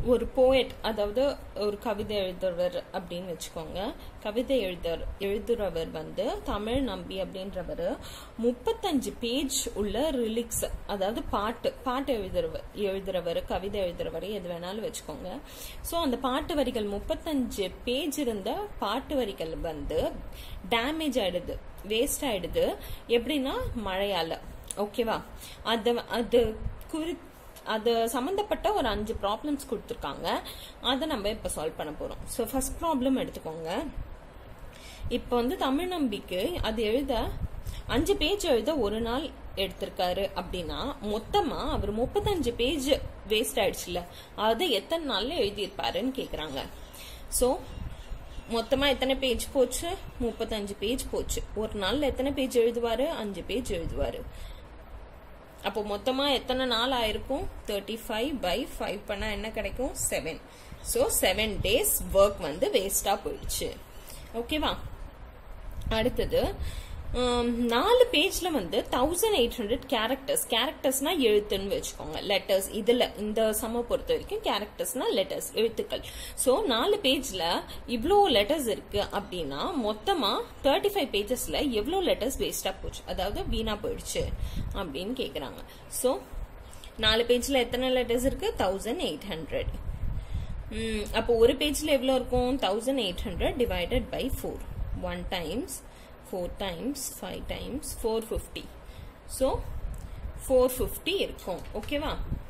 ஒரு போயட் அதாவது ஒரு கவிதை எழுதுறவர் அப்படின்னு வச்சுக்கோங்க கவிதை எழுத எழுதுறவர் வந்து தமிழ் நம்பி அப்படின்றவர் முப்பத்தஞ்சு பேஜ் உள்ள ரிலிக்ஸ் அதாவது பாட்டு பாட்டு எழுதுறவர் எழுதுறவர் கவிதை எழுதுறவர் எது வேணாலும் வச்சுக்கோங்க ஸோ அந்த பாட்டு வரிகள் முப்பத்தஞ்சு பேஜ் இருந்த பாட்டு வரிகள் வந்து டேமேஜ் ஆயிடுது வேஸ்ட் ஆயிடுது எப்படின்னா மழையால ஓகேவா அது அது குறி அது சம்மந்தப்பட்ட ஒரு அஞ்சு ப்ராப்ளம்ஸ் கொடுத்துருக்காங்க அதை நம்ம இப்போ சால்வ் பண்ண போகிறோம் ஸோ ஃபர்ஸ்ட் ப்ராப்ளம் எடுத்துக்கோங்க இப்போ வந்து தமிழ் நம்பிக்கை அது எழுத அஞ்சு பேஜ் எழுத ஒரு நாள் எடுத்திருக்காரு அப்படின்னா மொத்தமா அவர் முப்பத்தஞ்சு பேஜ் வேஸ்ட் ஆயிடுச்சுல அது எத்தனை நாள்ல எழுதியிருப்பாருன்னு கேக்குறாங்க ஸோ மொத்தமா எத்தனை பேஜ் போச்சு முப்பத்தஞ்சு பேஜ் போச்சு ஒரு நாள்ல எத்தனை பேஜ் எழுதுவாரு அஞ்சு பேஜ் எழுதுவாரு அப்போ மொத்தமா எத்தனை நாள் ஆயிருக்கும் தேர்ட்டி ஃபைவ் பை ஃபைவ் பண்ணா என்ன கிடைக்கும் seven so seven days work வந்து வேஸ்டா போயிடுச்சு ஓகேவா அடுத்தது ஹம், நாலு பேஜ்ல வந்து தௌசண்ட் எயிட் ஹண்ட்ரட் கேரக்டர்ஸ் கேரக்டர்ஸ்னா எழுத்துன்னு வச்சுக்கோங்க லெட்டர்ஸ் இதுல இந்த சம பொறுத்த வரைக்கும் கேரக்டர்ஸ்னா லெட்டர்ஸ் எழுத்துக்கள் ஸோ நாலு பேஜ்ல இவ்வளோ லெட்டர்ஸ் இருக்கு அப்படின்னா மொத்தமா தேர்ட்டி ஃபைவ் பேஜஸ்ல எவ்வளோ லெட்டர்ஸ் வேஸ்டா போச்சு அதாவது வீணா போயிடுச்சு அப்படின்னு கேக்குறாங்க ஸோ நாலு பேஜ்ல எத்தனை லெட்டர்ஸ் இருக்கு தௌசண்ட் எயிட் ஹண்ட்ரட் அப்போ ஒரு பேஜ்ல எவ்வளோ இருக்கும் thousand eight hundred divided by four one times four times five times four fifty so four fifty இருக்கும் ஓகேவா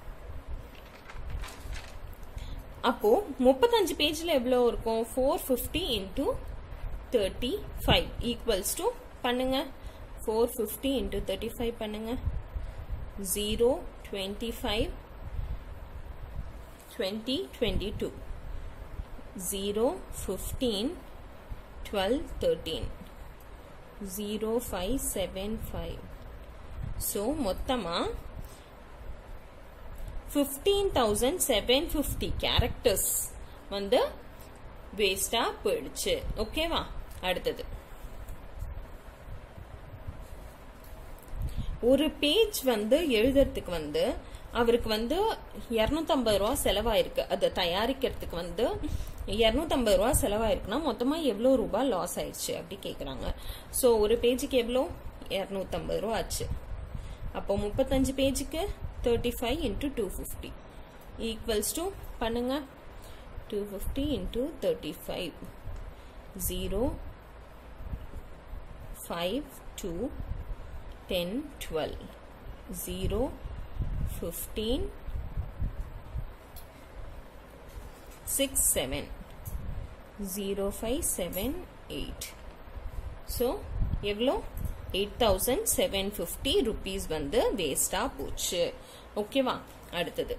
அப்போ முப்பத்தஞ்சு பேஜ்ல எவ்வளோ இருக்கும் four fifty into thirty five equals to பண்ணுங்க four fifty into thirty five பண்ணுங்க zero twenty five twenty twenty two zero fifteen twelve thirteen zero five seven five so மொத்தமாக fifteen thousand seven fifty characters வந்து வேஸ்டா போயிடுச்சு ஓகேவா அடுத்தது ஒரு page வந்து எழுதுறதுக்கு வந்து அவருக்கு வந்து இரநூத்தம்பது ரூபா செலவாயிருக்கு அதை தயாரிக்கிறதுக்கு வந்து இரநூத்தம்பது ரூபா செலவாயிருக்குன்னா மொத்தமா எவ்வளோ ரூபாய் லாஸ் ஆயிடுச்சு அப்படி கேக்குறாங்க ஸோ ஒரு பேஜுக்கு எவ்வளோ இரநூத்தம்பது ரூபா ஆச்சு அப்போ முப்பத்தஞ்சு பேஜுக்கு thirty five into two fifty equals to பண்ணுங்க two fifty into thirty five zero five two ten twelve zero fifteen six seven zero five seven eight so எவ்வளோ eight thousand seven fifty rupees வந்து வேஸ்டா போச்சு ஓகேவா அடுத்தது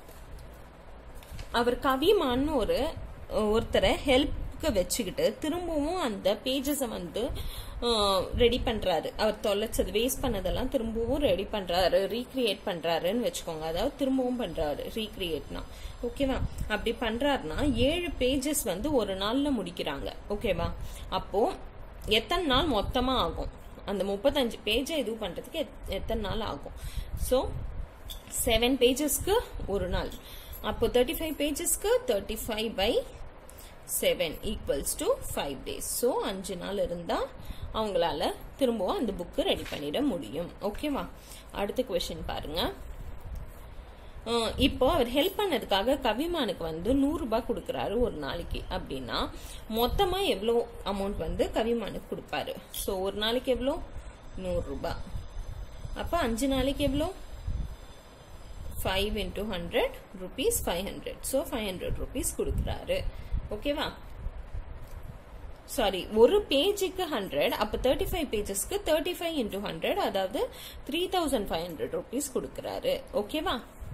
அவர் கவிமான்னு ஒரு ஒருத்தரை ஹெல்ப்க்கு வச்சுக்கிட்டு திரும்பவும் அந்த பேஜஸை வந்து ரெடி பண்றாரு அவர் தொலைச்சது வேஸ்ட் பண்ணதெல்லாம் திரும்பவும் ரெடி பண்றாரு ரீக்ரியேட் பண்றாருன்னு வச்சுக்கோங்க அதாவது திரும்பவும் பண்றாரு ரீக்ரியேட்னா ஓகேவா அப்படி பண்றாருன்னா ஏழு பேஜஸ் வந்து ஒரு நாள்ல முடிக்கிறாங்க ஓகேவா அப்போ எத்தனை நாள் மொத்தமா ஆகும் அந்த முப்பத்தஞ்சு பேஜை இது பண்றதுக்கு எத்- எத்தனை நாள் ஆகும் ஸோ செவன் பேஜஸ்க்கு ஒரு நாள் அப்போ தேர்ட்டி ஃபைவ் பேஜஸ்க்கு thirty five by seven equals to five days so அஞ்சு நாள் இருந்தா அவங்களால திரும்பவும் அந்த புக்கு ரெடி பண்ணிட முடியும் ஓகேவா அடுத்த கொஸ்டின் பாருங்க அஹ் இப்போ அவர் ஹெல்ப் பண்ணதுக்காக கவிமானுக்கு வந்து நூறு ரூபாய் கொடுக்கறாரு ஒரு நாளைக்கு அப்படின்னா மொத்தமா எவ்வளோ அமௌண்ட் வந்து கவிமானுக்கு கொடுப்பாரு ஸோ ஒரு நாளைக்கு எவ்வளோ நூறு ரூபாய் அப்ப அஞ்சு நாளைக்கு எவ்வளோ five into hundred rupees five hundred so five hundred rupees கொடுக்குறாரு ஓகேவா சாரி ஒரு பேஜுக்கு ஹண்ட்ரட் அப்போ தேர்ட்டி ஃபைவ் பேஜஸ்க்கு தேர்ட்டி ஃபைவ் இன்டூ ஹண்ட்ரட் அதாவது three thousand five hundred rupees கொடுக்குறாரு ஓகேவா